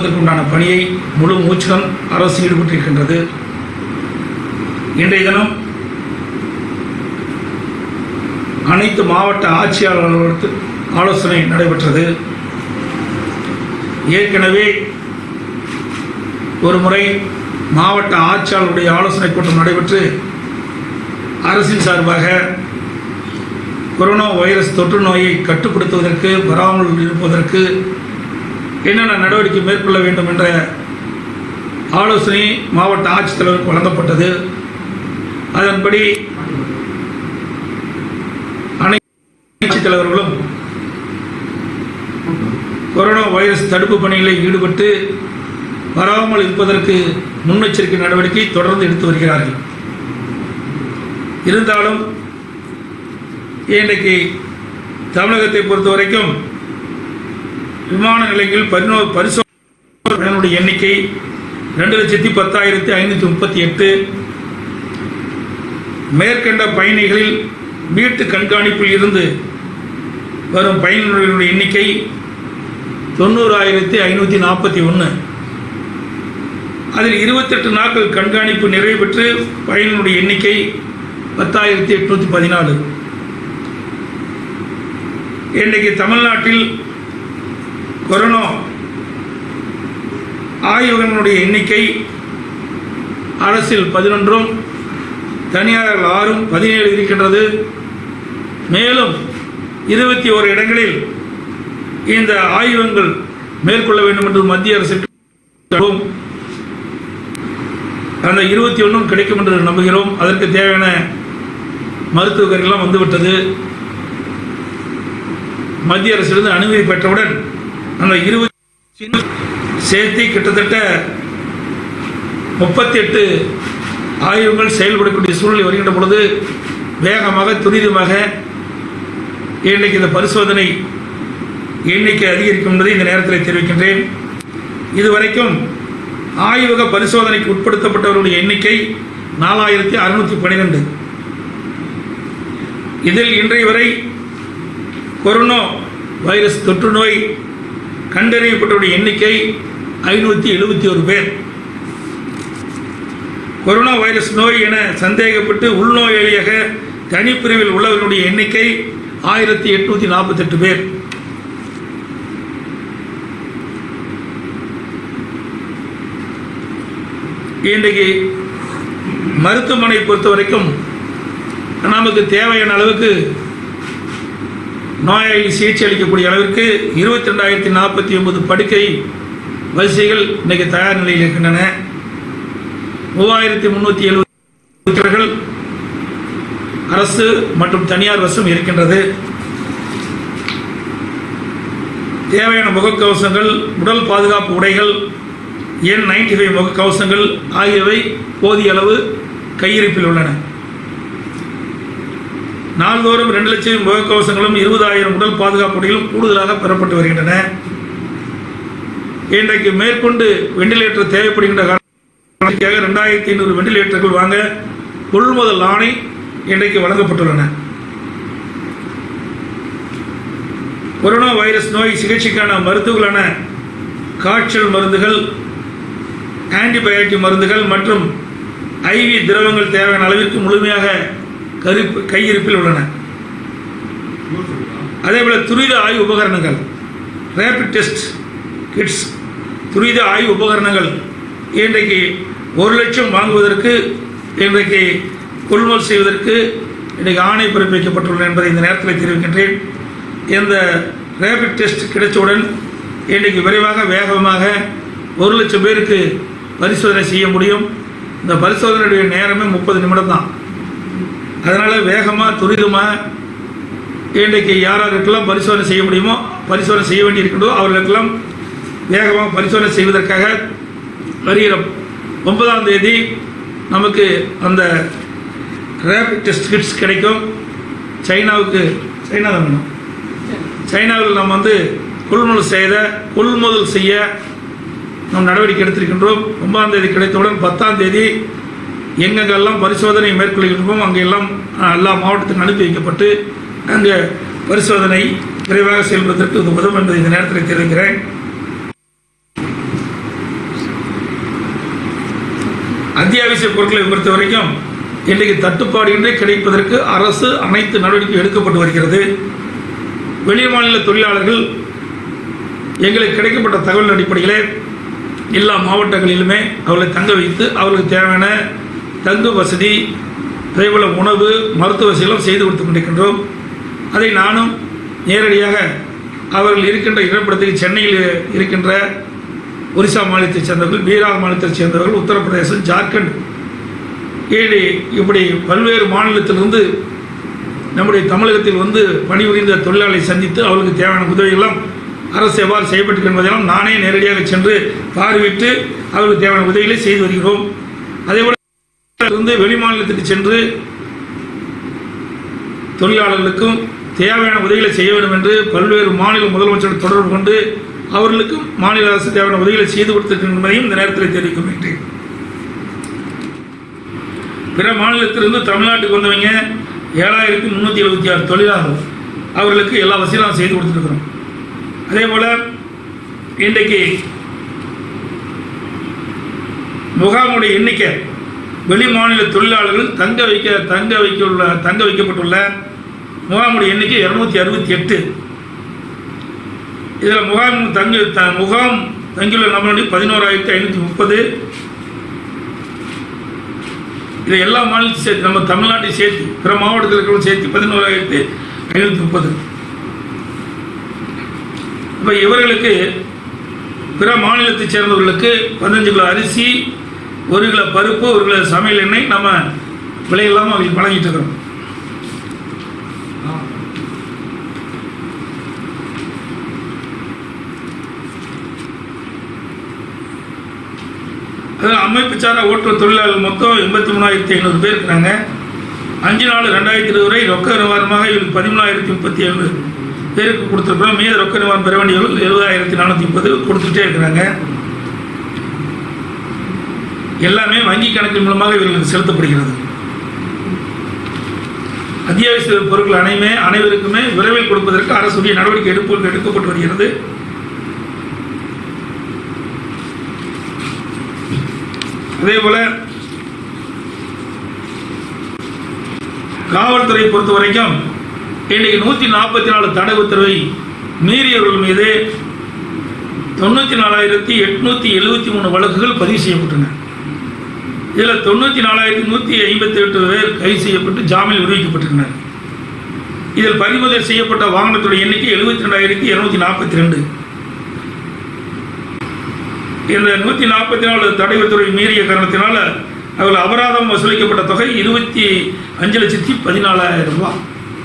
உண்டான பணியை முழு மூச்சுடன் அரசு ஈடுபட்டிருக்கின்றது இன்றைய தினம் அனைத்து மாவட்ட ஆட்சியாளர்களுக்கு ஆலோசனை நடைபெற்றது ஏற்கனவே ஒரு முறை மாவட்ட ஆட்சியாளருடைய ஆலோசனை கூட்டம் நடைபெற்று அரசின் சார்பாக கொரோனா வைரஸ் தொற்று நோயை கட்டுப்படுத்துவதற்கு வராமல் இருப்பதற்கு என்னென்ன நடவடிக்கை மேற்கொள்ள வேண்டும் என்ற ஆலோசனை மாவட்ட ஆட்சித்தலைவருக்கு வழங்கப்பட்டது அதன்படி அனைத்து ஆட்சித்தலைவர்களும் கொரோனா வைரஸ் தடுப்பு பணிகளில் ஈடுபட்டு வராமல் இருப்பதற்கு முன்னெச்சரிக்கை நடவடிக்கை தொடர்ந்து எடுத்து வருகிறார்கள் இருந்தாலும் இன்றைக்கு தமிழகத்தை பொறுத்த வரைக்கும் விமான நிலையங்கள் பரிணோ பரிசோதனைகளுடைய எண்ணிக்கை ரெண்டு லட்சத்தி பத்தாயிரத்தி ஐநூற்றி முப்பத்தி எட்டு மேற்கண்ட பயணிகளில் வீட்டு கண்காணிப்பில் இருந்து வரும் பயணிகளுடைய எண்ணிக்கை தொண்ணூறாயிரத்தி ஐநூற்றி நாற்பத்தி ஒன்று அதில் இருபத்தெட்டு நாட்கள் கண்காணிப்பு நிறைவு பெற்று பயணிகளுடைய எண்ணிக்கை பத்தாயிரத்தி எட்நூற்றி பதினாலு இன்றைக்கு தமிழ்நாட்டில் கொரோனா ஆய்வகங்களுடைய எண்ணிக்கை அரசில் பதினொன்றும் தனியார் ஆறும் பதினேழு இருக்கின்றது மேலும் இருபத்தி ஓரு இடங்களில் இந்த ஆய்வகங்கள் மேற்கொள்ள வேண்டும் என்று மத்திய அரசுக்கு அந்த இருபத்தி ஒன்றும் கிடைக்கும் என்று நம்புகிறோம் அதற்கு தேவையான மருத்துவ கருவிலாம் வந்துவிட்டது மத்திய அரசிலிருந்து அனுமதி பெற்றவுடன் அந்த இருபத்தி சேர்த்து கிட்டத்தட்ட முப்பத்தி எட்டு ஆய்வுகள் செயல்படக்கூடிய சூழ்நிலை வருகின்ற பொழுது வேகமாக துரிதமாக இன்றைக்கு இந்த பரிசோதனை எண்ணிக்கை அதிகரிக்கும் என்பதை இந்த நேரத்தில் தெரிவிக்கின்றேன் இதுவரைக்கும் ஆய்வக பரிசோதனைக்கு உட்படுத்தப்பட்டவர்களுடைய எண்ணிக்கை நாலாயிரத்தி அறுநூற்றி பன்னிரெண்டு இதில் இன்றைய வரை கொரோனா வைரஸ் தொற்று நோய் கண்டறியப்பட்டவருடைய எண்ணிக்கை ஐநூற்றி எழுபத்தி ஒரு பேர் கொரோனா வைரஸ் நோய் என சந்தேகப்பட்டு உள்நோயாளியாக தனிப்பிரிவில் உள்ளவர்களுடைய எண்ணிக்கை ஆயிரத்தி எட்நூற்றி நாற்பத்தெட்டு பேர் இன்றைக்கு மருத்துவமனை பொறுத்த வரைக்கும் நமக்கு தேவையான அளவுக்கு நோயாளி சிகிச்சை அளிக்கக்கூடிய அளவிற்கு இருபத்தி ரெண்டாயிரத்தி நாற்பத்தி ஒன்பது படுக்கை வரிசைகள் இன்றைக்கு தயார் நிலையில் இருக்கின்றன மூவாயிரத்தி முந்நூற்றி எழுபது அரசு மற்றும் தனியார் வசம் இருக்கின்றது தேவையான முகக்கவசங்கள் உடல் பாதுகாப்பு உடைகள் என் நைன்டி ஃபைவ் முகக்கவசங்கள் ஆகியவை போதிய அளவு கையிருப்பில் உள்ளன நாள்தோறும் ரெண்டு லட்சம் முகக்கவசங்களும் இருபதாயிரம் உடல் பாதுகாப்பு உடைகளும் கூடுதலாக பெறப்பட்டு வருகின்றன இன்றைக்கு மேற்கொண்டு வெண்டிலேட்டர் தேவைப்படுகின்ற காரணத்திற்காக ரெண்டாயிரத்தி ஐநூறு வெண்டிலேட்டர்கள் வாங்க கொள்முதல் ஆணை இன்றைக்கு வழங்கப்பட்டுள்ளன கொரோனா வைரஸ் நோய் சிகிச்சைக்கான மருத்துவங்களான காய்ச்சல் மருந்துகள் ஆன்டிபயோட்டிக் மருந்துகள் மற்றும் ஐவி திரவங்கள் தேவையான அளவிற்கு முழுமையாக கருப்பு கையிருப்பில் உள்ளன அதேபோல் துரித ஆய்வு உபகரணங்கள் ரேபிட் டெஸ்ட் கிட்ஸ் துரித ஆய்வு உபகரணங்கள் இன்றைக்கு ஒரு லட்சம் வாங்குவதற்கு இன்றைக்கு கொள்முதல் செய்வதற்கு இன்றைக்கு ஆணை பிறப்பிக்கப்பட்டுள்ளன என்பதை இந்த நேரத்தில் தெரிவிக்கின்றேன் இந்த ரேபிட் டெஸ்ட் கிடைத்தவுடன் இன்றைக்கு விரைவாக வேகமாக ஒரு லட்சம் பேருக்கு பரிசோதனை செய்ய முடியும் இந்த பரிசோதனையுடைய நேரமே முப்பது நிமிடம் தான் அதனால் வேகமாக துரிதமாக இன்றைக்கு யார் யாருக்கெல்லாம் பரிசோதனை செய்ய முடியுமோ பரிசோதனை செய்ய வேண்டியிருக்கின்றதோ அவர்களுக்கெல்லாம் வேகமாக பரிசோதனை செய்வதற்காக வருகிற ஒன்பதாம் தேதி நமக்கு அந்த ரேபிட் டெஸ்ட் கிட்ஸ் கிடைக்கும் சைனாவுக்கு சைனா தான் வேணும் சைனாவில் நம்ம வந்து கொள்முதல் செய்த கொள்முதல் செய்ய நாம் நடவடிக்கை எடுத்திருக்கின்றோம் ஒன்பதாம் தேதி கிடைத்தவுடன் பத்தாம் தேதி எங்கெங்கெல்லாம் பரிசோதனை மேற்கொள்கின்றோம் அங்கெல்லாம் அஹ், எல்லா மாவட்டத்துக்கும் அனுப்பி வைக்கப்பட்டு அங்கே பரிசோதனை விரைவாக செயல்படுவதற்கு இது உதவும் என்பதை இந்த நேரத்தில் தெரிவிக்கிறேன் அத்தியாவசிய பொருட்களை பொறுத்த வரைக்கும் இன்றைக்கு தட்டுப்பாடின்றி கிடைப்பதற்கு அரசு அனைத்து நடவடிக்கை எடுக்கப்பட்டு வருகிறது வெளி மாநில தொழிலாளர்கள் எங்களுக்கு கிடைக்கப்பட்ட தகவல் அடிப்படையிலே எல்லா மாவட்டங்களிலுமே அவர்களை தங்க வைத்து அவர்களுக்கு தேவையான தங்கு வசதி அதேபோல் உணவு மருத்துவ வசதிகளும் செய்து கொடுத்து கொண்டிருக்கின்றோம் அதை நானும் நேரடியாக அவர்கள் இருக்கின்ற இடப்படத்துக்கு சென்னையில் இருக்கின்ற ஒரிசா மாநிலத்தைச் சேர்ந்தவர்கள் பீகார் மாநிலத்தைச் சேர்ந்தவர்கள் உத்தரப்பிரதேசம் ஜார்க்கண்ட் ஏழு இப்படி பல்வேறு மாநிலத்திலிருந்து நம்முடைய தமிழகத்தில் வந்து பணிபுரிந்த தொழிலாளரை சந்தித்து அவர்களுக்கு தேவையான உதவிகளும் அரசு எவ்வாறு செய்யப்பட்டு என்பதெல்லாம் நானே நேரடியாக சென்று பார்வையிட்டு அவர்களுக்கு தேவையான உதவிகளை செய்து வருகிறோம் அதேபோல இருந்து வெளி மாநிலத்துக்கு சென்று தொழிலாளர்களுக்கும் தேவையான உதவிகளை செய்ய வேண்டும் என்று பல்வேறு மாநில முதலமைச்சர்கள் தொடர்பு கொண்டு அவர்களுக்கும் மாநில அரசு தேவையான உதவிகளை செய்து கொடுத்திருக்கின்ற என்பதையும் இந்த நேரத்தில் தெரிவிக்க வேண்டும் பிற மாநிலத்திலிருந்து தமிழ்நாட்டுக்கு வந்தவங்க ஏழாயிரத்தி முந்நூற்றி எழுபத்தி ஆறு தொழிலாளர்கள் அவர்களுக்கு எல்லா வசதியும் நாம் செய்து கொடுத்துருக்குறோம் அதே போல் இன்றைக்கு முகாமுடைய எண்ணிக்கை வெளி மாநில தொழிலாளர்கள் தங்க வைக்க தங்க வைக்க தங்க வைக்கப்பட்டுள்ள முகாமுடைய எண்ணிக்கை இரநூத்தி அறுபத்தி எட்டு இதில் முகாம் தங்கி த முகாம் தங்கியுள்ள நபர்களுடைய பதினோராயிரத்தி ஐநூற்றி முப்பது இதை எல்லா மாநிலத்தையும் சேர்த்து நம்ம தமிழ்நாட்டையும் சேர்த்து பிற மாவட்டத்தில் இருக்கிறவங்க சேர்த்து பதினோராயிரத்தி ஐநூற்றி முப்பது இப்போ இவர்களுக்கு பிற மாநிலத்தைச் சேர்ந்தவர்களுக்கு பதினஞ்சு கிலோ அரிசி ஒரு கிலோ பருப்பு ஒரு கிலோ சமையல் எண்ணெய் நம்ம விலை இல்லாமல் அவங்களுக்கு வழங்கிட்டு இருக்கிறோம் அதில் அமைப்பு சாரா ஓட்டுநர் தொழிலாளர்கள் மொத்தம் எண்பத்தி மூணாயிரத்தி ஐநூறு பேர் இருக்கிறாங்க அஞ்சு நாள் ரெண்டாயிரத்தி இருபது வரை ரொக்க நிவாரணமாக இவங்களுக்கு பதிமூணாயிரத்தி முப்பத்தி ஏழு பேருக்கு கொடுத்துருக்குறோம் மீது ரொக்க நிவாரணம் பெற வேண்டியவர்கள் எழுபதாயிரத்தி நானூற்றி முப்பது கொடுத்துட்டே இருக்கிறாங்க எல்லாமே வங்கி கணக்கின் மூலமாக இவர்களுக்கு செலுத்தப்படுகிறது அத்தியாவசிய பொருட்கள் அனைமே அனைவருக்குமே விரைவில் கொடுப்பதற்கு அரசுடைய நடவடிக்கை எடுப்பு எடுக்கப்பட்டு வருகிறது அதே போல காவல்துறை பொறுத்த வரைக்கும் இன்றைக்கு நூற்றி நாற்பத்தி நாலு தடை உத்தரவை மீறியவர்கள் மீது தொண்ணூற்றி நாலாயிரத்தி எட்நூற்றி எழுபத்தி மூணு வழக்குகள் பதிவு செய்யப்பட்டன இதில் தொண்ணூற்றி நாலாயிரத்தி நூற்றி ஐம்பத்தி எட்டு பேர் கைது செய்யப்பட்டு ஜாமீன் விடுவிக்கப்பட்டிருந்தனர் இதில் பறிமுதல் செய்யப்பட்ட வாகனத்துடைய எண்ணிக்கை எழுபத்தி ரெண்டாயிரத்தி இருநூத்தி நாற்பத்தி ரெண்டு இந்த நூற்றி நாற்பத்தி நாலு தடை உத்தரவை மீறிய காரணத்தினால அவர்கள் அபராதம் வசூலிக்கப்பட்ட தொகை இருபத்தி அஞ்சு லட்சத்தி பதினாலாயிரம் ரூபாய்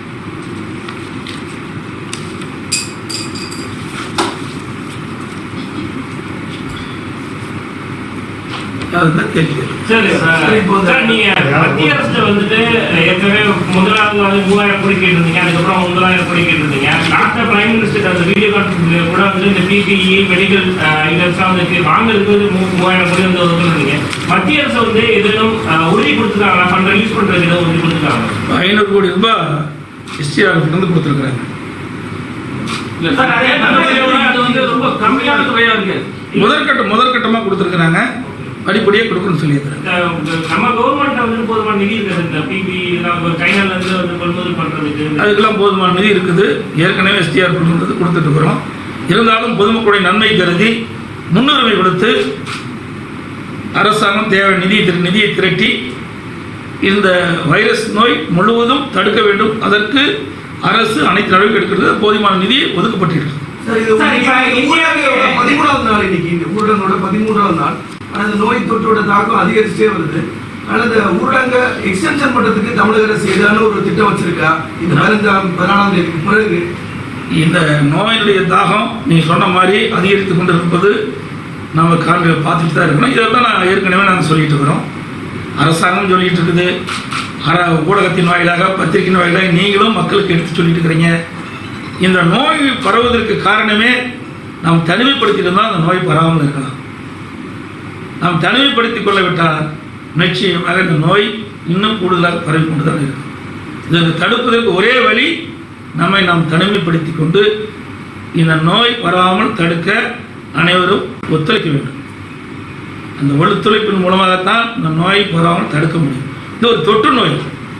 அதுதான் கேள்வி சரி சார் சார் நீங்க மத்திய அரசு வந்துட்டு ஏற்கனவே முதலாவது வந்து மூவாயிரம் கோடி கேட்டிருந்தீங்க அதுக்கப்புறம் ஒன்பதாயிரம் கோடி கேட்டிருந்தீங்க டாக்டர் பிரைம் மினிஸ்டர் அந்த வீடியோ கான்ஃபரன்ஸ் கூட வந்து இந்த பிபிஇ மெடிக்கல் இதெல்லாம் வந்து வாங்குறதுக்கு வந்து மூ- மூவாயிரம் கோடி வந்து ஒதுக்குறீங்க மத்திய அரசு வந்து எதுவும் உறுதி கொடுத்துருக்காங்களா ஃபண்ட் ரிலீஸ் பண்றதுக்கு எதுவும் உறுதி கொடுத்துருக்காங்க ஐநூறு கோடி ரூபாய் எஸ்டிஆர் இருந்து கொடுத்துருக்குறாங்க சார் அதே மாதிரி அது வந்து ரொம்ப கம்மியான தொகையா இருக்கு முதற்கட்ட முதற்கட்டமாக கொடுத்துருக்குறாங்க படிப்படியாக கொடுக்கணும்னு சொல்லியிருக்கிறாங்க இந்த நம்ம கவர்மெண்ட் வந்து போதுமான நிதி இருக்குது இந்த பிபி சைனால இருந்து வந்து கொள்முதல் பண்றதுக்கு அதுக்கெல்லாம் போதுமான நிதி இருக்குது ஏற்கனவே எஸ்டிஆர் கொடுக்குறது கொடுத்துட்டு இருக்கிறோம் இருந்தாலும் பொதுமக்களுடைய நன்மை கருதி முன்னுரிமை கொடுத்து அரசாங்கம் தேவை நிதி திரு நிதியை திரட்டி இந்த வைரஸ் நோய் முழுவதும் தடுக்க வேண்டும் அதற்கு அரசு அனைத்து நடவடிக்கை எடுக்கிறது போதுமான நிதி ஒதுக்கப்பட்டிருக்கிறது சார், இது சார், இப்ப இந்தியாவுக்கு- ஊரடங்கோட பதிமூணாவது நாள் இன்னைக்கு இந்த ஊரடங்கோட பதிமூன்றாவது நாள் ஆனா இந்த நோய் தொற்றோட தாக்கம் அதிகரிச்சுட்டே வருது ஆனா இந்த ஊரடங்க எக்ஸ்டென்ஷன் பண்றதுக்கு தமிழக அரசு ஏதாவது ஒரு திட்டம் வச்சிருக்கா இந்த பதினஞ்சாம் பதினாலாம் தேதிக்கு பிறகு இந்த நோயினுடைய தாகம் நீ சொன்ன மாதிரி அதிகரித்து கொண்டு இருப்பது நாம் காண்பில் பார்த்துட்டு தான் இருக்கணும் இதை தான் நான் ஏற்கனவே நாங்கள் சொல்லிட்டு இருக்கிறோம் அரசாங்கம் சொல்லிட்டு இருக்குது அர ஊடகத்தின் வாயிலாக பத்திரிகையின் வாயிலாக நீங்களும் மக்களுக்கு எடுத்து சொல்லிட்டு இருக்கிறீங்க இந்த நோய் பரவுவதற்கு காரணமே நாம் தனிமைப்படுத்தியிருந்தால் அந்த நோய் பரவாமல் இருக்கலாம் நாம் தனிமைப்படுத்திக் கொள்ள விட்டால் நிச்சயமாக இந்த நோய் இன்னும் கூடுதலாக பரவி கொண்டு தான் இருக்கும் இதனை தடுப்பதற்கு ஒரே வழி நம்மை நாம் தனிமைப்படுத்தி கொண்டு இந்த நோய் வராமல் தடுக்க அனைவரும் ஒத்துழைக்க வேண்டும் அந்த ஒழுத்துழைப்பின் மூலமாகத்தான் இந்த நோய் பரவாமல் தடுக்க முடியும் இது ஒரு தொற்று நோய்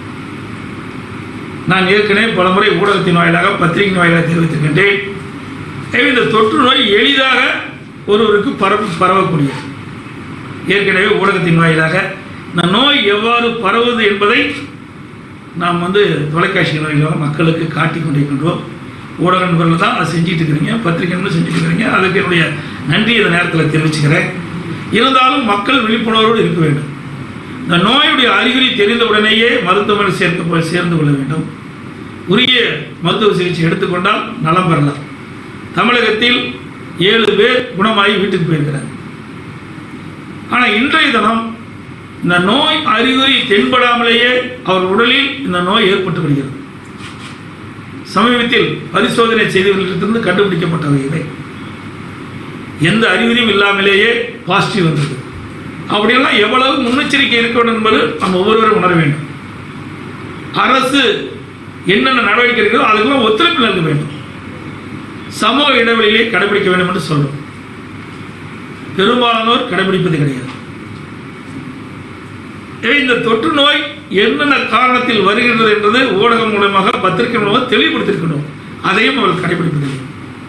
நான் ஏற்கனவே பலமுறை ஊடகத்தின் வாயிலாக பத்திரிகை வாயிலாக தெரிவித்திருக்கின்றேன் எனவே இந்த தொற்று நோய் எளிதாக ஒருவருக்கு பரவ பரவக்கூடியது ஏற்கனவே ஊடகத்தின் வாயிலாக இந்த நோய் எவ்வாறு பரவுவது என்பதை நாம் வந்து தொலைக்காட்சி வாயிலாக மக்களுக்கு காட்டிக் கொண்டிருக்கின்றோம் ஊடக நண்பர்கள் தான் அதை செஞ்சுட்டு இருக்கிறீங்க பத்திரிகை நண்பர்கள் செஞ்சுட்டு இருக்கிறீங்க அதுக்கு என்னுடைய நன்றி இந்த நேரத்தில் தெரிவிச்சுக்கிறேன் இருந்தாலும் மக்கள் விழிப்புணர்வோடு இருக்க வேண்டும் இந்த நோயுடைய அறிகுறி தெரிந்த உடனேயே மருத்துவமனை சேர்க்க சேர்ந்து கொள்ள வேண்டும் உரிய மருத்துவ சிகிச்சை எடுத்துக்கொண்டால் நலம் பெறலாம் தமிழகத்தில் ஏழு பேர் குணமாகி வீட்டுக்கு போயிருக்கிறாங்க ஆனால் இன்றைய தினம் இந்த நோய் அறிகுறி தென்படாமலேயே அவர் உடலில் இந்த நோய் ஏற்பட்டு வருகிறது சமீபத்தில் பரிசோதனை செய்தவர்களிடத்திலிருந்து கண்டுபிடிக்கப்பட்டவை இவை எந்த அறிகுறியும் இல்லாமலேயே பாசிட்டிவ் வந்தது அப்படியெல்லாம் எவ்வளவு முன்னெச்சரிக்கை இருக்க வேண்டும் என்பது நம்ம ஒவ்வொருவரும் உணர வேண்டும் அரசு என்னென்ன நடவடிக்கை இருக்கிறதோ அதுக்கெல்லாம் ஒத்துழைப்பு நல்க வேண்டும் சமூக இடைவெளியை கடைபிடிக்க வேண்டும் என்று சொல்றோம் பெரும்பாலானோர் கடைபிடிப்பது கிடையாது எனவே இந்த தொற்று நோய் என்னென்ன காரணத்தில் வருகின்றது என்பது ஊடகம் மூலமாக பத்திரிகை மூலமாக தெளிவுபடுத்தியிருக்கணும் அதையும் அவர்கள் கடைபிடிப்பதில்லை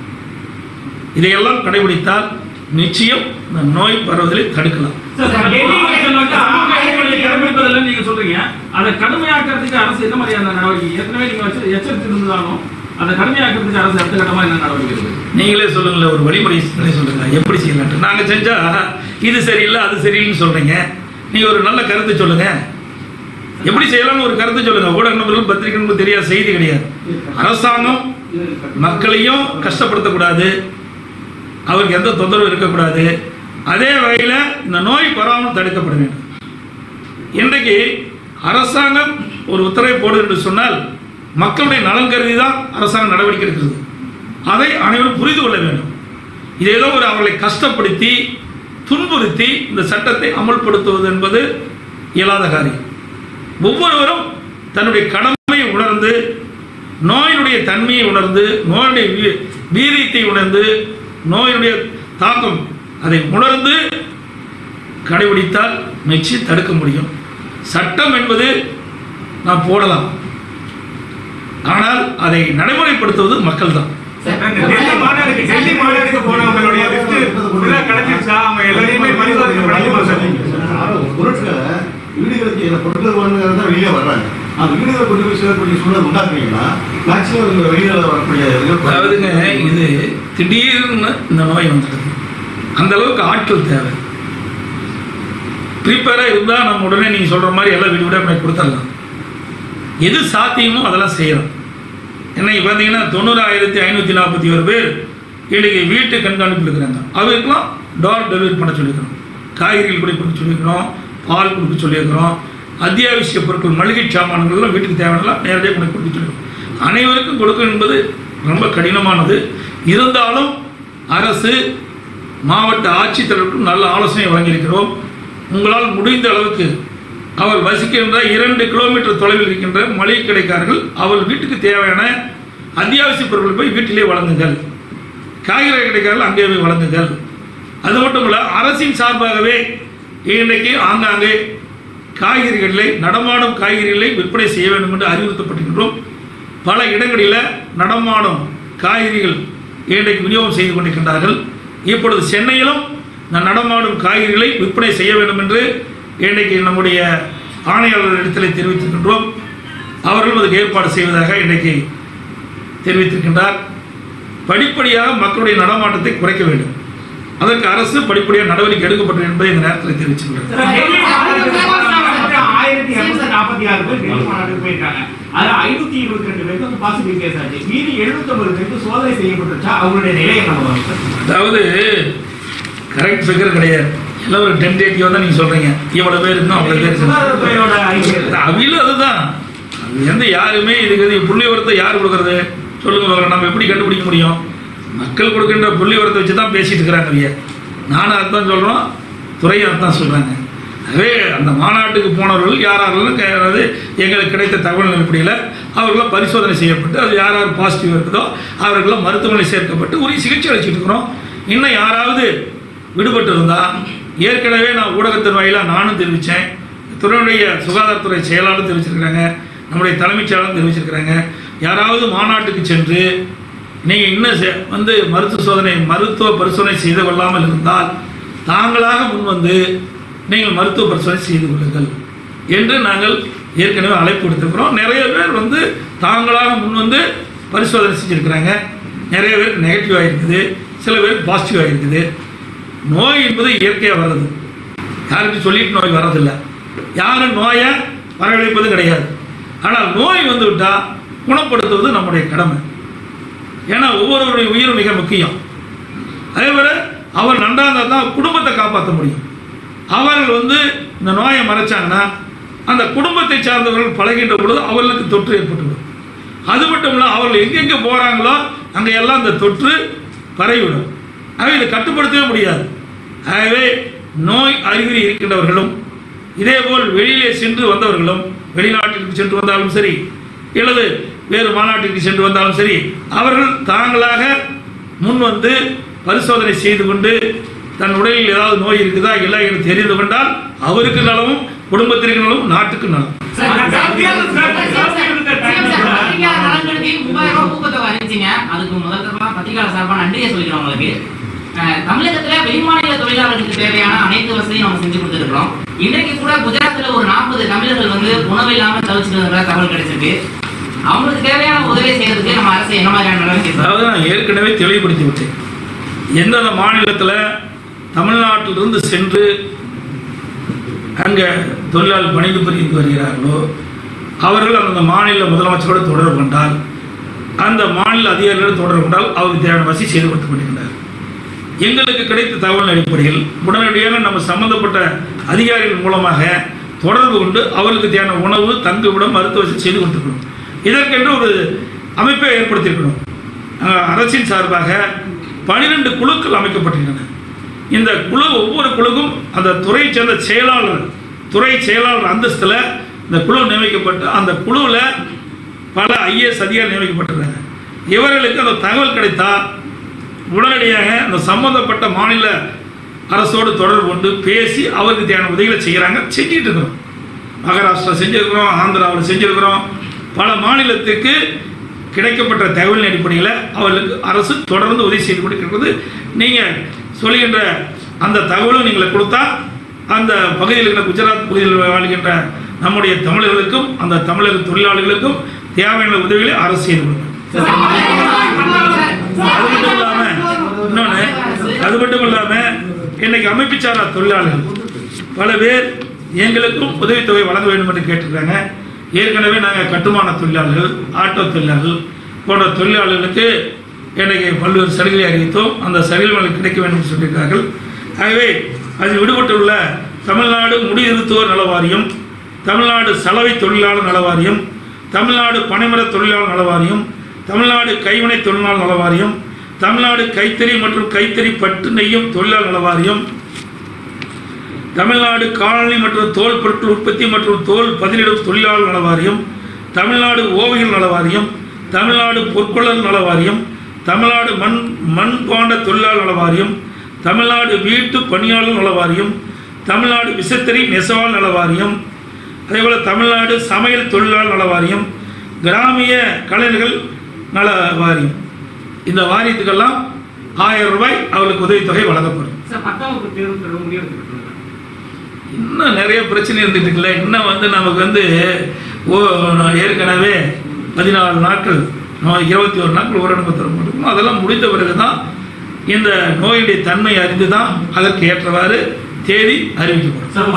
இதையெல்லாம் கடைபிடித்தால் நிச்சயம் இந்த நோய் பரவுதலை தடுக்கலாம் சார், சார், சமூக இடைவெளியை கடைபிடிப்பதில்லை நீங்க சொல்றீங்க அதை கடுமையாக்குறதுக்கு அரசு என்ன மாதிரியான நடவடிக்கை ஏற்கனவே நீங்க வச்சு எச்சரித்து இருந்தாலும் அதை கடுமையாக்குறதுக்கு அரசு அடுத்த கட்டமா என்ன நடவடிக்கை இருக்கு நீங்களே சொல்லுங்களேன் ஒரு வழிமுறை சிந்தனை சொல்லுங்க எப்படி செய்யலான்ட்டு நாங்க செஞ்சா இது சரியில்லை அது சரியில்லைன்னு சொல்றீங்க நீங்க ஒரு நல்ல கருத்து சொல்லுங்க எப்படி செய்யலாம்னு ஒரு கருத்து சொல்லுங்க ஊடக நபர்கள் பத்திரிகை நண்பர்கள் தெரியாத செய்தி கிடையாது அரசாங்கம் மக்களையும் கஷ்டப்படுத்தக்கூடாது அவருக்கு எந்த தொந்தரவும் இருக்கக்கூடாது அதே வகையில் இந்த நோய் பரவாமல் தடுக்கப்பட வேண்டும் இன்றைக்கு அரசாங்கம் ஒரு உத்தரவை போடு என்று சொன்னால் மக்களுடைய நலன் கருதி தான் அரசாங்கம் நடவடிக்கை எடுக்கிறது அதை அனைவரும் புரிந்து கொள்ள வேண்டும் இது ஏதோ ஒரு அவர்களை கஷ்டப்படுத்தி துன்புறுத்தி இந்த சட்டத்தை அமல்படுத்துவது என்பது இயலாத காரியம் ஒவ்வொருவரும் தன்னுடைய கடமையை உணர்ந்து நோயினுடைய தன்மையை உணர்ந்து நோயுடைய வீ- வீரியத்தை உணர்ந்து நோயினுடைய தாக்கம் அதை உணர்ந்து கடைபிடித்தால் நிச்சயம் தடுக்க முடியும் சட்டம் என்பது நாம் போடலாம் ஆனால் அதை நடைமுறைப்படுத்துவது மக்கள் தான் டெல்லி மாநாடுக்கு டெல்லி மாநாடுக்கு போனவங்களுடைய லிஸ்ட் ஃபுல்லா கிடைச்சிருச்சா அவங்க எல்லாரையுமே பரிசோதனை பண்ணிக்குமா சார் பொருட்களை வீடுகளுக்கு இந்த பொருட்கள் வாங்குறது தான் வெளியே வர்றாங்க அந்த வீடுகளை கொண்டு போய் சேரக்கூடிய சூழல் உண்டாக்குறீங்கன்னா மேக்சிமம் இந்த வெளியில் வரக்கூடிய இதுகள் குறையும். அதாவதுங்க இது திடீர்னு இந்த நோய் வந்துடுது அந்த அளவுக்கு ஆட்கள் தேவை ப்ரிப்பேராக இருந்தால் நம்ம உடனே நீங்கள் சொல்கிற மாதிரி எல்லாம் வீடு விட பண்ணி கொடுத்துடலாம் எது சாத்தியமோ அதெல்லாம் செய்யணும் இன்னைக்கு பார்த்தீங்கன்னா தொண்ணூறாயிரத்தி ஐநூற்றி நாற்பத்தி ஒரு பேர் இன்னைக்கு வீட்டு கண்காணிப்பில் இருக்கிறாங்க அவருக்கெல்லாம் டோர் டெலிவரி பண்ண சொல்லியிருக்கிறோம் காய்கறிகள் கூட கொடுக்க சொல்லியிருக்கிறோம் பால் கொடுக்க சொல்லியிருக்கிறோம் அத்தியாவசிய பொருட்கள் மளிகை சாமான்கள்லாம் வீட்டுக்கு தேவையானலாம் நேரடியாக கொண்டு கொடுக்க சொல்லியிருக்கிறோம் அனைவருக்கும் கொடுக்க என்பது ரொம்ப கடினமானது இருந்தாலும் அரசு மாவட்ட ஆட்சித்தலைவருக்கும் நல்ல ஆலோசனை வழங்கியிருக்கிறோம் உங்களால் முடிந்த அளவுக்கு அவர் வசிக்கின்ற இரண்டு கிலோமீட்டர் தொலைவில் இருக்கின்ற மளிகை கடைக்காரர்கள் அவர் வீட்டுக்கு தேவையான அத்தியாவசிய பொருட்கள் போய் வீட்டிலே வழங்குங்கள் காய்கறி கடைக்காரர்கள் அங்கே போய் வழங்குங்கள் அது மட்டும் இல்ல அரசின் சார்பாகவே இன்றைக்கு ஆங்காங்கே காய்கறிகளை நடமாடும் காய்கறிகளை விற்பனை செய்ய வேண்டும் என்று அறிவுறுத்தப்பட்டிருக்கின்றோம் பல இடங்களில் நடமாடும் காய்கறிகள் இன்றைக்கு விநியோகம் செய்து கொண்டிருக்கின்றார்கள் இப்பொழுது சென்னையிலும் இந்த நடமாடும் காய்கறிகளை விற்பனை செய்ய வேண்டும் என்று இன்றைக்கு நம்முடைய ஆணையாளர் இடத்திலே தெரிவித்திருக்கின்றோம் அவர்களும் அதுக்கு ஏற்பாடு செய்வதாக இன்றைக்கு தெரிவித்திருக்கின்றார் படிப்படியாக மக்களுடைய நடமாட்டத்தை குறைக்க வேண்டும் அதற்கு அரசு படிப்படியாக நடவடிக்கை எடுக்கப்பட்டது என்பதை இந்த நேரத்தில் தெரிவிச்சுக்கிறேன் டெல்லி மாநாட்டுக்கு ஆயிரத்தி இருநூத்தி நாற்பத்தி ஆறு பேர் டெல்லி மாநாட்டுக்கு போயிருக்காங்க அதுல ஐநூத்தி இருபத்தி ரெண்டு பேருக்கு வந்து பாசிட்டிவ் கேஸ் ஆச்சு மீதி எழுநூத்தி ஐம்பது பேருக்கு சோதனை செய்யப்பட்டுச்சா அவங்களுடைய நிலையை நம்ம அதாவது கரெக்ட் ஃபிகர் கிடையாது எல்லாம் ஒரு டென்டேட்டிவாக தான் நீங்கள் சொல்கிறீங்க இவ்வளோ பேர் இருக்கணும் அவ்வளோ பேர் இருக்கணும் சுகாதாரத்துறையோட அறிக்கை அவையிலும் அதுதான் அது எந்த யாருமே இதுக்கு இது புள்ளி உரத்தை யார் கொடுக்கறது சொல்லுங்க பார்க்கலாம் நம்ம எப்படி கண்டுபிடிக்க முடியும் மக்கள் கொடுக்கின்ற புள்ளி உரத்தை வச்சு தான் பேசிட்டு இருக்கிறாங்க ஐயா நானும் அதுதான் சொல்கிறோம் துறையும் அதுதான் சொல்கிறாங்க ஆகவே அந்த மாநாட்டுக்கு போனவர்கள் யார் யாரெல்லாம் கே- அதாவது எங்களுக்கு கிடைத்த தகவல் அடிப்படையில் அவர்களாம் பரிசோதனை செய்யப்பட்டு அது யார் யார் பாசிட்டிவ் இருக்குதோ அவர்களெல்லாம் மருத்துவமனை சேர்க்கப்பட்டு உரிய சிகிச்சை அளிச்சுட்டு இருக்கிறோம் இன்னும் யாராவது விடுபட்டு இருந்தால் ஏற்கனவே நான் ஊடகத்தின் வாயிலாக நானும் தெரிவித்தேன் துறையுடைய சுகாதாரத்துறை செயலாளர் தெரிவிச்சிருக்கிறாங்க நம்முடைய தலைமைச் செயலாளர் தெரிவிச்சிருக்கிறாங்க யாராவது மாநாட்டுக்கு சென்று நீங்கள் இன்னும் செ- வந்து மருத்துவ சோதனை மருத்துவ பரிசோதனை செய்து கொள்ளாமல் இருந்தால் தாங்களாக முன் வந்து நீங்கள் மருத்துவ பரிசோதனை செய்து கொள்ளுங்கள் என்று நாங்கள் ஏற்கனவே அழைப்பு கொடுத்துருக்குறோம் நிறைய பேர் வந்து தாங்களாக முன் வந்து பரிசோதனை செஞ்சுருக்கிறாங்க நிறைய பேருக்கு நெகட்டிவாக இருக்குது சில பேருக்கு பாசிட்டிவாக இருக்குது நோய் என்பது இயற்கையாக வர்றது யாருக்கும் சொல்லிட்டு நோய் வர்றதில்லை யாரும் நோயை வரவழைப்பது கிடையாது ஆனால் நோய் வந்து விட்டால் குணப்படுத்துவது நம்முடைய கடமை ஏன்னா ஒவ்வொருவருடைய உயிரும் மிக முக்கியம் அதே போல அவர் நன்றாக இருந்தால் தான் குடும்பத்தை காப்பாற்ற முடியும் அவர்கள் வந்து இந்த நோயை மறைச்சாங்கன்னா அந்த குடும்பத்தை சார்ந்தவர்கள் பழகின்ற பொழுது அவர்களுக்கு தொற்று ஏற்பட்டுவிடும் அது மட்டும் இல்லை அவர்கள் எங்கெங்கே போகிறாங்களோ அங்கே எல்லாம் இந்த தொற்று பரவிவிடும் ஆகவே இதை கட்டுப்படுத்தவே முடியாது ஆகவே நோய் அறிகுறி இருக்கின்றவர்களும் இதேபோல் வெளியிலே சென்று வந்தவர்களும் வெளிநாட்டிற்கு சென்று வந்தாலும் சரி அல்லது வேறு மாநாட்டிற்கு சென்று வந்தாலும் சரி அவர்கள் தாங்களாக முன் வந்து பரிசோதனை செய்து கொண்டு தன் உடலில் ஏதாவது நோய் இருக்குதா இல்லை என்று தெரிந்து கொண்டால் அவருக்கு நலமும் குடும்பத்திற்கு நலமும் நாட்டுக்கு நலம் பத்திரிகையாளர் நலன்களுக்கு மூவாயிரம் ரூபாய் ஊக்கத்தொகை அறிவிச்சீங்க அதுக்கு முதல் தரமா பத்திரிகையாளர் சார்பாக நன்றியை சொல்லிக்கிறோம் உங்களுக்கு அஹ், தமிழகத்துல வெளிமாநில தொழிலாளர்களுக்கு தேவையான அனைத்து வசதியும் நம்ம செஞ்சு கொடுத்துருக்கோம் இன்றைக்கு கூட குஜராத்ல ஒரு நாற்பது தமிழர்கள் வந்து உணவு இல்லாம தவிச்சிட்டு இருக்கிற தகவல் கிடைச்சிருக்கு அவங்களுக்கு தேவையான உதவி செய்யறதுக்கு நம்ம அரசு என்ன மாதிரியான நடவடிக்கை எடுக்கும்? அதாவது நான் ஏற்கனவே தெளிவுபடுத்தி விட்டேன் எந்தெந்த மாநிலத்தில் தமிழ்நாட்டிலிருந்து சென்று அங்கே தொழிலாளர் பணிக்கு புரிந்து வருகிறார்களோ அவர்கள் அந்த மாநில முதலமைச்சரோடு தொடர்பு கொண்டால் அந்த மாநில அதிகாரிகளோடு தொடர்பு கொண்டால் அவருக்கு தேவையான வசதி செய்து கொடுத்து கொண்டிருக்கிறார் எங்களுக்கு கிடைத்த தகவல் அடிப்படையில் உடனடியாக நம்ம சம்பந்தப்பட்ட அதிகாரிகள் மூலமாக தொடர்பு கொண்டு அவர்களுக்கு தேவையான உணவு தங்குமிடம் மருத்துவ வசதி செய்து கொடுத்துருக்கணும் இதற்கென்று ஒரு அமைப்பை ஏற்படுத்தியிருக்கணும் அஹ் அரசின் சார்பாக பனிரெண்டு குழுக்கள் அமைக்கப்பட்டிருக்கின்றன இந்த குழு ஒவ்வொரு குழுக்கும் அந்த துறையை சேர்ந்த செயலாளர் துறை செயலாளர் அந்தஸ்தில் இந்த குழு நியமிக்கப்பட்டு அந்த குழுவில் பல ஐஏஎஸ் அதிகாரி நியமிக்கப்பட்டிருக்காங்க இவர்களுக்கு அந்த தகவல் கிடைத்தா உடனடியாக அந்த சம்பந்தப்பட்ட மாநில அரசோடு தொடர்பு கொண்டு பேசி அவருக்கு தேவையான உதவிகளை செய்கிறாங்க செஞ்சுட்டு இருக்கிறோம் மகாராஷ்டிரா செஞ்சிருக்கிறோம் ஆந்திராவில் செஞ்சிருக்கிறோம் பல மாநிலத்துக்கு கிடைக்கப்பட்ட தகவலின் அடிப்படையில் அவர்களுக்கு அரசு தொடர்ந்து உதவி செய்து கொண்டிருக்கிறது நீங்கள் சொல்கின்ற அந்த தகவலும் நீங்கள் கொடுத்தா அந்த பகுதியில் இருக்கிற குஜராத் பகுதியில் வாழ்கின்ற நம்முடைய தமிழர்களுக்கும் அந்த தமிழக தொழிலாளர்களுக்கும் தேவையான உதவிகளை அரசு செய்து கொடுக்கும் அது மட்டும் இல்லாம இன்னொன்று அது மட்டும் இல்லாம இன்னைக்கு அமைப்பு சாரா தொழிலாளர்கள் பல பேர் எங்களுக்கும் உதவித்தொகை வழங்க வேண்டும் என்று கேட்டிருக்காங்க ஏற்கனவே நாங்கள் கட்டுமான தொழிலாளர்கள் ஆட்டோ தொழிலாளர்கள் போன்ற தொழிலாளர்களுக்கு இன்னைக்கு பல்வேறு சலுகை அறிவித்தோம் அந்த சலுகைகள் கிடைக்க வேண்டும் என்று சொல்லியிருக்கார்கள் ஆகவே அதில் விடுபட்டுள்ள தமிழ்நாடு முடிநிறுத்துவோர் நல வாரியம் தமிழ்நாடு சலவை தொழிலாளர் நல வாரியம் தமிழ்நாடு பனைமர தொழிலாளர் நல வாரியம் தமிழ்நாடு கைவினை தொழிலாளர் நல வாரியம் தமிழ்நாடு கைத்தறி மற்றும் கைத்தறி பட்டு நெய்யும் தொழிலாளர் நல வாரியம் தமிழ்நாடு காலனி மற்றும் தோல் பொருட்கள் உற்பத்தி மற்றும் தோல் பதிலிடும் தொழிலாளர் நல வாரியம் தமிழ்நாடு ஓவியர் நல வாரியம் தமிழ்நாடு பொற்கொள்ளர் நல வாரியம் தமிழ்நாடு மண் மண் பாண்ட தொழிலாளர் நல வாரியம் தமிழ்நாடு வீட்டு பணியாளர் நல வாரியம் தமிழ்நாடு விசைத்தறி நெசவாளர் நல வாரியம் அதேபோல் தமிழ்நாடு சமையல் தொழிலாளர் நல வாரியம் கிராமிய கலைஞர்கள் நல வாரியம் இந்த வாரியத்துக்கெல்லாம் ஆயிரம் ரூபாய் அவர்களுக்கு உதவித்தொகை வழங்கப்படும் சார் பத்தாம் வகுப்பு தேர்வு தர முடியாது இன்னும் நிறைய பிரச்சனை இருந்துட்டு இருக்குல்ல இன்னும் வந்து நமக்கு வந்து ஓ நான் ஏற்கனவே பதினாலு நாட்கள் நம்ம இருபத்தி ஒரு நாட்கள் ஊரடங்கு தர முடியும் அதெல்லாம் முடிந்த பிறகு தான் இந்த நோயுடைய தன்மை அறிந்து தான் அதற்கு ஏற்றவாறு தேதி அறிவிக்கப்படும் சார்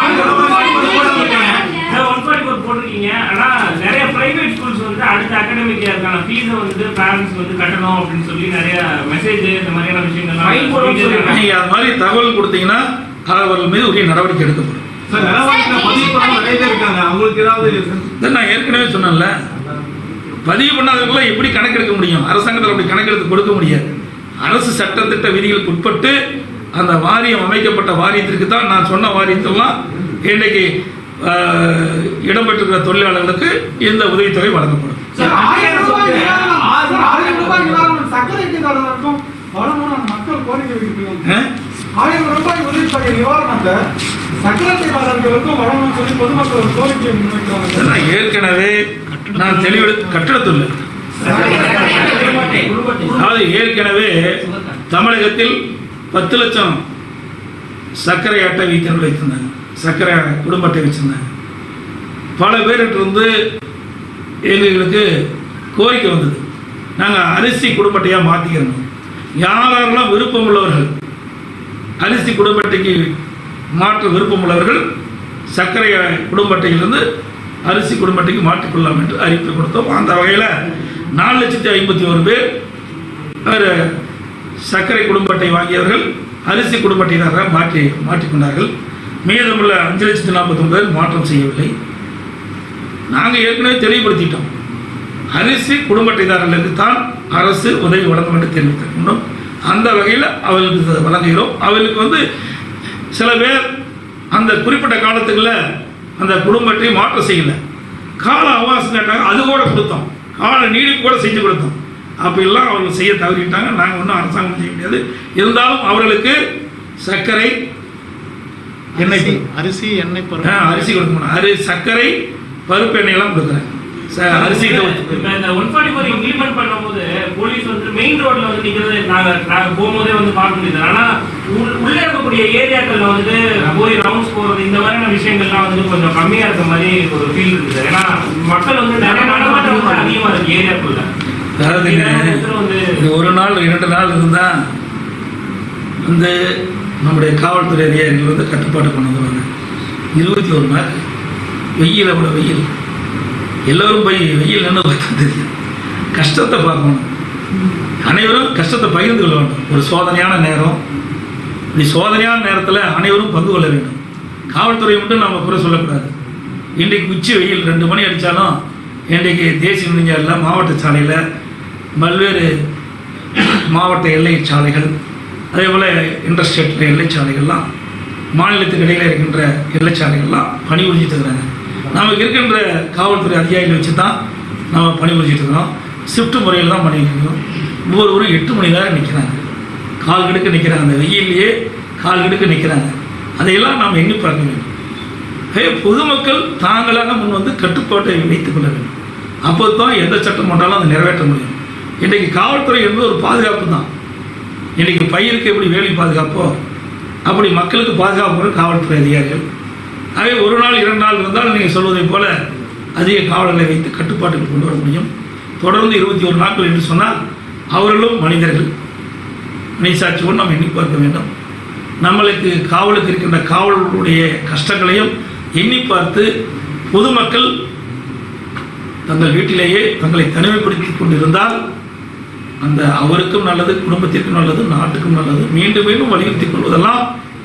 ஒன் ஃபார்ட்டி ஃபோர் போட்டிருக்கீங்க ஆனா நிறைய பிரைவேட் ஸ்கூல்ஸ் வந்து அடுத்த அகாடமிக் இயர்க்கான ஃபீஸை வந்து பேரண்ட்ஸ் வந்து கட்டணும் அப்படின்னு சொல்லி நிறைய மெசேஜ் இந்த மாதிரியான Fine போடுவோம்னு விஷயங்கள் நீங்கள் அது மாதிரி தகவல் கொடுத்தீங்கன்னா அவர்கள் மீது உரிய நடவடிக்கை எடுக்கப்படும் சார் நிலவரத்தில் பதிவு பண்ணாம நிறைய பேர் இருக்காங்க அவங்களுக்கு ஏதாவது இதை நான் ஏற்கனவே சொன்னேன்ல பதிவு பண்ணாதவங்களாம் எப்படி கணக்கெடுக்க முடியும் அரசாங்கத்தில் அப்படி கணக்கெடுத்து கொடுக்க முடியாது அரசு சட்டத்திட்ட விதிகளுக்கு உட்பட்டு அந்த வாரியம் அமைக்கப்பட்ட வாரியத்திற்கு தான் நான் சொன்ன வாரியத்தெல்லாம் இன்றைக்கு ஆஹ், இடம்பெற்றிருக்கிற தொழிலாளர்களுக்கு இந்த உதவித்தொகை வழங்கப்படும் சார், ஆயிரம் ரூபாய் நிவாரணம். சார், ஆயிரம் ரூபாய் நிவாரணம் சர்க்கரைக்கு தருவதற்கும் பலமுறை மக்கள் கோரிக்கை வைக்கிறாங்க ஆ? ஆயிரம் ரூபாய் உதவித்தொகை நிவாரணம் பணத்தை சக்கரத்தைக்காரர்களுக்கும் வழங்கணும்னு சொல்லி பொதுமக்கள் ஒரு கோரிக்கை முன்வைக்கிறாங்க இதெல்லாம் ஏற்கனவே நான் தெளிவு கட்டடத்துள்ள அதாவது ஏற்கனவே தமிழகத்தில் பத்து லட்சம் சர்க்கரை அட்டை வைத்தியர்கள் வைத்திருந்தாங்க சர்க்கரை குடும்ப அட்டை வச்சிருந்தாங்க பல பேர்கிட்ட இருந்து எங்களுக்கு கோரிக்கை வந்தது நாங்கள் அரிசி குடும்ப அட்டையாக மாற்றிக்கிறோம் யார் யாரெல்லாம் விருப்பம் உள்ளவர்கள் அரிசி குடும்ப அட்டைக்கு மாற்ற விருப்பம் உள்ளவர்கள் சர்க்கரை குடும்ப அட்டையிலிருந்து அரிசி குடும்ப அட்டைக்கு மாற்றிக்கொள்ளலாம் என்று அறிவிப்பு கொடுத்தோம் அந்த வகையில் நாலு லட்சத்தி ஐம்பத்தி ஒரு பேர் அவர் சர்க்கரை குடும்ப அட்டை வாங்கியவர்கள் அரிசி குடும்ப அட்டையினராக மாற்றி மாற்றிக்கொண்டார்கள் மீதமுள்ள அஞ்சு லட்சத்தி நாற்பத்தொம்பது பேர் மாற்றம் செய்யவில்லை நாங்கள் ஏற்கனவே தெளிவுபடுத்திட்டோம் அரிசி குடும்ப அட்டைதாரர்களுக்கு தான் அரசு உதவி வழங்கும் என்று தெரிவித்திருக்கின்றோம் அந்த வகையில் அவர்களுக்கு இதை வழங்குகிறோம் அவர்களுக்கு வந்து சில பேர் அந்த குறிப்பிட்ட காலத்துக்குள்ள அந்த குடும்ப அட்டையை மாற்றம் செய்யல கால அவகாசம் கேட்டாங்க அது கூட கொடுத்தோம் கால நீடிப்பு கூட செஞ்சு கொடுத்தோம் அப்பெல்லாம் அவர்கள் செய்ய தவறிட்டாங்க நாங்கள் ஒன்றும் அரசாங்கம் செய்ய முடியாது இருந்தாலும் அவர்களுக்கு சர்க்கரை எண்ணெய் அரிசி எண்ணெய் ஆ, பருப்பு அரிசி கொடுக்க மாட்டோம் அரி சர்க்கரை பருப்பு எண்ணெயெல்லாம் கொடுக்குறேன் ச- அரிசி இப்ப இந்த ஒன் ஃபார்ட்டி ஃபோர் இம்ப்ளிமெண்ட் பண்ணும்போது போலீஸ் வந்து மெயின் ரோட்ல வந்து நிக்கிறது நாங்க நாங்க போகும்போதே வந்து பார்க்க முடியுது ஆனா உள்- உள்ள இருக்கக்கூடிய ஏரியாக்கள்ல வந்து போய் ரவுண்ட்ஸ் போறது இந்த மாதிரியான விஷயங்கள்லாம் வந்து கொஞ்சம் கம்மியா இருக்க மாதிரி ஒரு ஃபீல் இருக்குது ஏன்னா மக்கள் வந்து நிறைய நடமாட்டம் வந்து அதிகமா இருக்கு ஏரியாக்குள்ள அதாவதுங்க வந்து இது ஒரு நாள் இரண்டு நாள் இருந்தால் வந்து நம்முடைய காவல்துறை அதிகாரிகள் வந்து கட்டுப்பாடு கொண்டு வருவாங்க இருபத்தி ஒரு நாள் வெயிலை விட வெயில் எல்லோரும் போய் வெயில் நின்று பார்த்தா தெரியும் கஷ்டத்தை பார்க்கணும் அனைவரும் கஷ்டத்தை பகிர்ந்து கொள்ள வேண்டும் ஒரு சோதனையான நேரம் இப்படி சோதனையான நேரத்தில் அனைவரும் பங்கு கொள்ள வேண்டும் காவல்துறை மட்டும் நம்ம குறை சொல்லக்கூடாது இன்றைக்கு உச்சி வெயில் ரெண்டு மணி அடித்தாலும் இன்றைக்கு தேசிய நெடுஞ்சாலையில் மாவட்ட சாலையில் பல்வேறு மாவட்ட எல்லை சாலைகள் அதே போல் இன்டர்ஸ்டேட் எல்லை சாலைகள்லாம் மாநிலத்துக்கு இடையில இருக்கின்ற எல்லை சாலைகள்லாம் பணி புரிஞ்சிட்டு இருக்கிறாங்க நமக்கு இருக்கின்ற காவல்துறை அதிகாரிகளை வச்சு தான் நம்ம பணி புரிஞ்சிட்டு இருக்கிறோம் ஷிஃப்ட் முறையில் தான் பண்ணிட்டு இருக்கிறோம் ஒவ்வொருவரும் எட்டு மணி நேரம் நிற்கிறாங்க கால் கெடுக்க நிற்கிறாங்க அந்த வெயிலேயே கால் கெடுக்க நிற்கிறாங்க அதையெல்லாம் நாம் எண்ணி பார்க்க வேண்டும் ஆகவே பொதுமக்கள் தாங்களாக முன் வந்து கட்டுப்பாட்டை வைத்துக் கொள்ள வேண்டும் அப்போ தான் எந்த சட்டம் போட்டாலும் அதை நிறைவேற்ற முடியும் இன்றைக்கு காவல்துறை என்பது ஒரு பாதுகாப்பு தான் இன்றைக்கி பயிருக்கு எப்படி வேலி பாதுகாப்போ அப்படி மக்களுக்கு பாதுகாப்பு காவல்துறை அதிகாரிகள் ஆகவே ஒரு நாள் இரண்டு நாள் இருந்தால் நீங்கள் சொல்வதைப் போல அதிக காவலர்களை வைத்து கட்டுப்பாட்டுக்கு கொண்டு வர முடியும் தொடர்ந்து இருபத்தி ஒரு நாட்கள் என்று சொன்னால் அவர்களும் மனிதர்கள் மனிசாட்சியோடு நாம் எண்ணி பார்க்க வேண்டும் நம்மளுக்கு காவலுக்கு இருக்கின்ற காவலர்களுடைய கஷ்டங்களையும் எண்ணி பார்த்து பொதுமக்கள் தங்கள் வீட்டிலேயே தங்களை தனிமைப்படுத்திக் கொண்டிருந்தால் அந்த அவருக்கும் நல்லது குடும்பத்திற்கும் நல்லது நாட்டுக்கும் நல்லது மீண்டும் மீண்டும் வலியுறுத்திக் கொள்வதெல்லாம்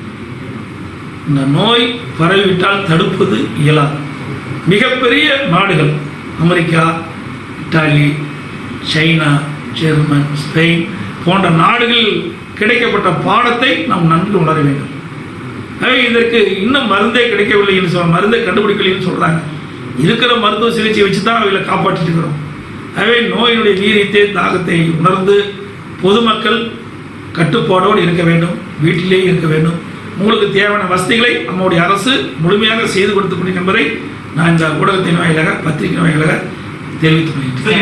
இந்த நோய் பரவிவிட்டால் தடுப்பது இயலாது மிகப்பெரிய நாடுகள் America Italy China German Spain போன்ற நாடுகளில் கிடைக்கப்பட்ட பாடத்தை நாம் நன்கு உணர வேண்டும் ஆகவே இதற்கு இன்னும் மருந்தே கிடைக்கவில்லைன்னு சொல்ல மருந்தே கண்டுபிடிக்கலைன்னு சொல்றாங்க இருக்கிற மருத்துவ சிகிச்சை வச்சு தான் அவங்களை காப்பாற்றிட்டு இருக்கிறோம் ஆகவே நோயினுடைய வீரியத்தை தாகத்தை உணர்ந்து பொதுமக்கள் கட்டுப்பாடோடு இருக்க வேண்டும் வீட்டிலேயே இருக்க வேண்டும் உங்களுக்கு தேவையான வசதிகளை நம்முடைய அரசு முழுமையாக செய்து கொடுத்து கொண்டிருக்கும் என்பதை நான் இந்த ஊடகத்தின் வாயிலாக பத்திரிகை வாயிலாக தெரிவித்துக்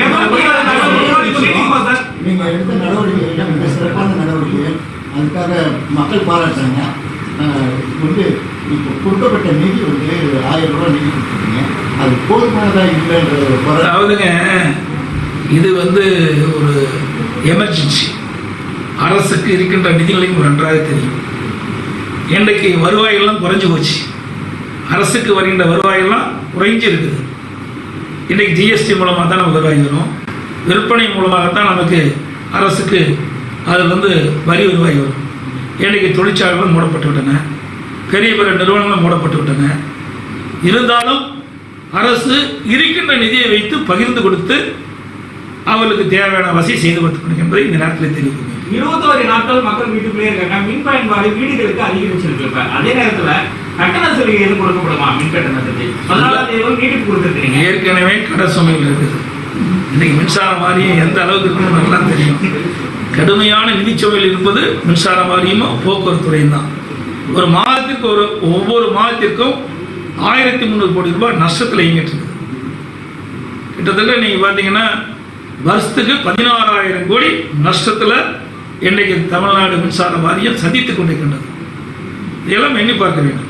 கொள்கிறேன் நீங்க எடுத்த நடவடிக்கைகள் மிக சிறப்பான நடவடிக்கைகள் அதுக்காக மக்கள் பாராட்டுறாங்க ஆஹ் வந்து இப்போ கொடுக்கப்பட்ட நிதி வந்து ஆயிரம் ரூபாய் நிதி கொடுத்துருக்கீங்க அது போதுமானதா இல்லைன்ற ஒரு குறை அதாவதுங்க இது வந்து ஒரு எமர்ஜென்சி அரசுக்கு இருக்கின்ற நிதிகளையும் நன்றாக தெரியும் இன்றைக்கு வருவாயெல்லாம் குறைஞ்சு போச்சு அரசுக்கு வருகின்ற வருவாயெல்லாம் குறைஞ்சு இருக்குது இன்றைக்கு ஜிஎஸ்டி மூலமாக தான் நமக்கு வருவாய் வரும் விற்பனை மூலமாகத்தான் நமக்கு அரசுக்கு அதில் வந்து வரி வருவாய் வரும் இன்றைக்கு தொழிற்சாலைகள் மூடப்பட்டு விட்டன பெரிய பெரிய நிறுவனங்கள் மூடப்பட்டு விட்டன இருந்தாலும் அரசு இருக்கின்ற நிதியை வைத்து பகிர்ந்து கொடுத்து அவர்களுக்கு தேவையான வசதி செய்து கொடுத்து என்பதை இந்த நேரத்தில் தெரிவிக்கிறேன் இருபத்தோரு நாட்கள் மக்கள் வீட்டுக்குள்ளே இருக்காங்க மின் பயன்பாடு வீடுகளுக்கு அதிகரிச்சிருக்கு இப்ப அதே நேரத்துல கட்டண சலுகை எதுவும் கொடுக்கப்படுமா மின் கட்டணத்துக்கு பதினாலாம் தேதி வரை நீட்டிப்பு கொடுத்துருக்கீங்க ஏற்கனவே கடை சுமைகள் இருக்குது இன்னைக்கு மின்சார வாரியம் எந்த அளவுக்கு இருக்குன்னு நல்லா தெரியும் கடுமையான நிதிச்சுமையில் இருப்பது மின்சார வாரியமும் போக்குவரத்து துறையும் தான் ஒரு மாதத்திற்கு ஒரு ஒவ்வொரு மாதத்திற்கும் ஆயிரத்தி முந்நூறு கோடி ரூபாய் நஷ்டத்தில் இயங்கிட்டு இருக்குது கிட்டத்தட்ட நீங்கள் பார்த்தீங்கன்னா வருஷத்துக்கு பதினாறாயிரம் கோடி நஷ்டத்தில் இன்றைக்கு தமிழ்நாடு மின்சார வாரியம் சந்தித்துக் கொண்டிருக்கின்றது இதெல்லாம் எண்ணி பார்க்க வேண்டும்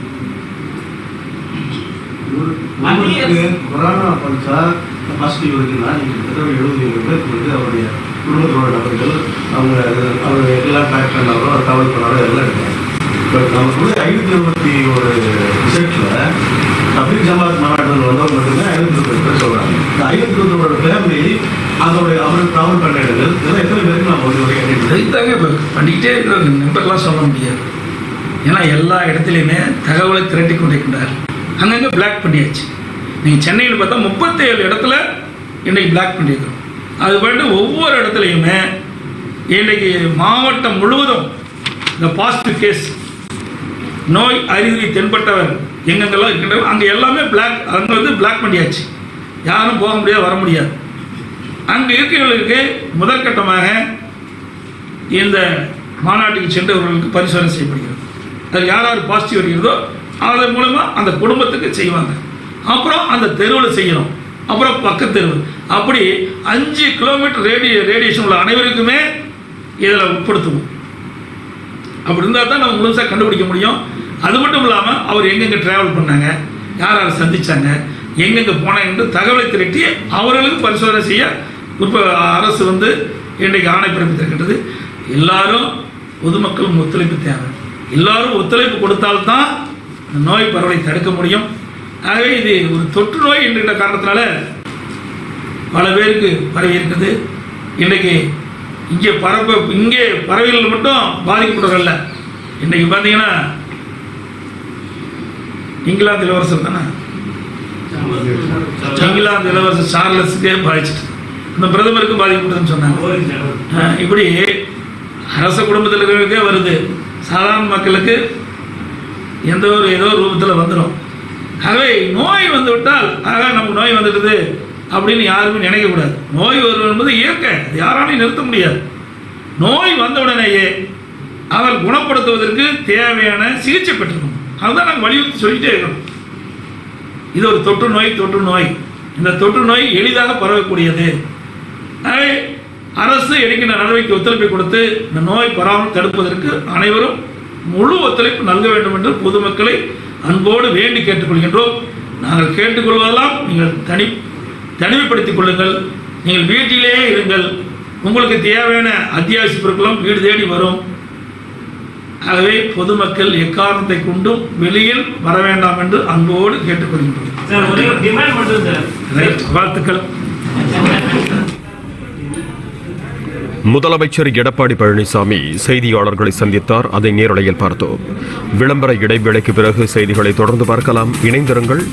உங்களுக்கு கொரோனா பல்சா பாசிட்டிவ் இருக்குன்னா நீங்கள் கிட்டத்தட்ட எழுபது பேருக்கு வந்து அவருடைய குடும்பத்தோட நபர்கள் அவங்க அவங்க எல்லாம் பேக் பண்ணாரோ தகவல் பண்ணாரோ எல்லாம் இருக்காங்க பட் நமக்கு வந்து ஐநூற்றி இருபத்தி ஒரு ரிசல்ட்டில் தபிக் ஜமாத் மாநாட்டில் வந்தவங்க மட்டுமே ஐநூற்றி இருபத்தி பேர் சொல்கிறாங்க இந்த ஐநூற்றி இருபத்தோட ஃபேமிலி அதோட அவருக்கு ட்ராவல் பண்ண இடங்கள் இதெல்லாம் எத்தனை பேருக்கு நம்ம வந்து ஒரு கேட்டு இதைத்தாங்க இப்போ பண்ணிக்கிட்டே இருக்கிற நம்பர்லாம் சொல்ல முடியாது ஏன்னா எல்லா இடத்துலையுமே தகவலை திரட்டி கொண்டிருக்கின்றார் அங்கங்கே பிளாக் பண்ணியாச்சு நீங்கள் சென்னையில் பார்த்தா முப்பத்தேழு இடத்துல இன்றைக்கி பிளாக் பண்ணியிருக்கிறோம் அது பண்ணிட்டு ஒவ்வொரு இடத்துலையுமே இன்றைக்கி மாவட்டம் முழுவதும் இந்த பாசிட்டிவ் கேஸ் நோய் அறிகுறி தென்பட்டவர் எங்கெங்கெல்லாம் இருக்கின்றனர் அங்கே எல்லாமே பிளாக் அங்கே வந்து பிளாக் பண்ணியாச்சு யாரும் போக முடியாது வர முடியாது அங்கே இருக்கிறவர்களுக்கு முதற்கட்டமாக இந்த மாநாட்டுக்கு சென்றவர்களுக்கு பரிசோதனை செய்யப்படுகிறது அது யார் யார் பாசிட்டிவ் வருகிறதோ அதன் மூலமாக அந்த குடும்பத்துக்கு செய்வாங்க அப்புறம் அந்த தெருவில் செய்யணும் அப்புறம் பக்கத்து தெருவு அப்படி அஞ்சு கிலோமீட்டர் ரேடிய ரேடியேஷன் உள்ள அனைவருக்குமே இதில் உட்படுத்துவோம் அப்படி இருந்தால் தான் நம்ம முழுசாக கண்டுபிடிக்க முடியும் அது மட்டும் இல்லாமல் அவர் எங்கெங்கே ட்ராவல் பண்ணாங்க யார் யாரை சந்திச்சாங்க எங்கெங்கே போனாங்க என்று தகவலை திரட்டி அவர்களுக்கு பரிசோதனை செய்ய இப்போ அரசு வந்து இன்றைக்கு ஆணை பிறப்பித்திருக்கின்றது எல்லாரும் பொதுமக்கள் ஒத்துழைப்பு தேவை எல்லாரும் ஒத்துழைப்பு கொடுத்தால்தான் இந்த நோய் பரவலை தடுக்க முடியும் ஆகவே இது ஒரு தொற்று நோய் என்கிற காரணத்தினால பல பேருக்கு பரவி இருக்குது இன்றைக்கு இங்கே பரப்ப இங்கே பறவைகள் மட்டும் பாதிக்கப்பட்டவர்கள் இன்றைக்கு பார்த்தீங்கன்னா இங்கிலாந்து இளவரசர் தானே இங்கிலாந்து இளவரசர் சார்லஸுக்கே பாதிச்சிட்டு அந்த பிரதமருக்கு பாதிக்கப்பட்டதுன்னு சொன்னாங்க அஹ் இப்படி அரச குடும்பத்தில் இருக்கிறவங்களுக்கே வருது சாதாரண மக்களுக்கு எந்த ஒரு ஏதோ ஒரு ரூபத்தில் வந்துடும் ஆகவே நோய் வந்து விட்டால் ஆக நமக்கு நோய் வந்துடுது அப்படின்னு யாருமே நினைக்கக்கூடாது நோய் வருவது என்பது இயற்கை அது யாராலையும் நிறுத்த முடியாது நோய் வந்த உடனேயே அவர் குணப்படுத்துவதற்கு தேவையான சிகிச்சை பெற்றுக்கணும் அதுதான் நாங்கள் வலியுறுத்தி சொல்லிட்டே இருக்கிறோம் இது ஒரு தொற்று நோய் தொற்று நோய் இந்த தொற்று நோய் எளிதாக பரவக்கூடியது ஆகவே அரசு எடுக்கின்ற நடவடிக்கை ஒத்துழைப்பை கொடுத்து இந்த நோய் பரவாமல் தடுப்பதற்கு அனைவரும் முழு ஒத்துழைப்பு நல்க வேண்டும் என்று பொதுமக்களை அன்போடு வேண்டி கேட்டுக்கொள்கின்றோம் நாங்கள் கேட்டுக்கொள்வதெல்லாம் நீங்கள் தனி தனிமைப்படுத்திக் கொள்ளுங்கள் நீங்கள் வீட்டிலேயே இருங்கள் உங்களுக்கு தேவையான அத்தியாவசிய பொருட்களும் வீடு தேடி வரும் ஆகவே பொதுமக்கள் எக்காரணத்தை கொண்டும் வெளியில் வர வேண்டாம் என்று அன்போடு கேட்டுக்கொள்கின்றோம் சார் ஒரே ஒரு டிமாண்ட் மட்டும் சார் ரைட். வாழ்த்துக்கள் முதலமைச்சர் எடப்பாடி பழனிசாமி செய்தியாளர்களை சந்தித்தார் அதை நேரலையில் பார்த்தோம் விளம்பர இடைவேளைக்கு பிறகு செய்திகளை தொடர்ந்து பார்க்கலாம் இணைந்திருங்கள்